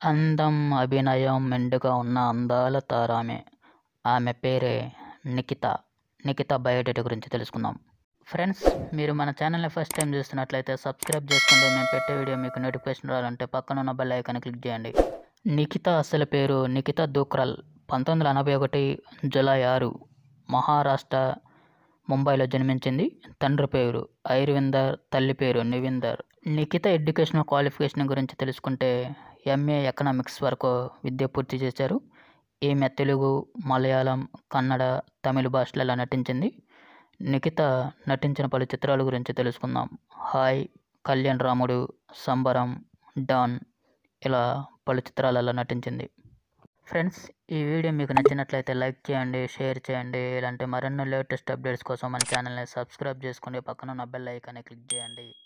అందం అభినయం మెండుగా ఉన్న అందాల తార ఆమె ఆమె పేరే నిఖిత నిఖిత బయోడేటా గురించి తెలుసుకుందాం ఫ్రెండ్స్ మీరు మన ఛానల్ని ఫస్ట్ టైం చూస్తున్నట్లయితే సబ్స్క్రైబ్ చేసుకోండి మేము పెట్టే వీడియో మీకు నోటిఫికేషన్ రావాలంటే పక్కన ఉన్న బెల్ ఐకాన్ క్లిక్ చేయండి నిఖిత అసలు పేరు నిఖిత దూక్రల్ పంతొమ్మిది వందల ఎనభై ఒకటి జూలై ఆరు మహారాష్ట్ర ముంబైలో జన్మించింది తండ్రి పేరు ఐర్విందర్ తల్లి పేరు నివిందర్ నిఖిత ఎడ్యుకేషనల్ క్వాలిఫికేషన్ గురించి తెలుసుకుంటే ఎంఏ ఎకనామిక్స్ వరకు విద్య పూర్తి చేశారు ఈమె తెలుగు మలయాళం కన్నడ తమిళ భాషలలో నటించింది నిఖిత నటించిన పలు చిత్రాల గురించి తెలుసుకుందాం హాయ్ కళ్యాణ్ రాముడు సంబరం డాన్ ఇలా పలు చిత్రాలలో నటించింది ఫ్రెండ్స్ ఈ వీడియో మీకు నచ్చినట్లయితే లైక్ చేయండి షేర్ చేయండి ఇలాంటి మరెన్నో లేటెస్ట్ అప్డేట్స్ కోసం మన ఛానల్ని సబ్స్క్రైబ్ చేసుకోండి పక్కన ఉన్న బెల్ ఐకాన్ని క్లిక్ చేయండి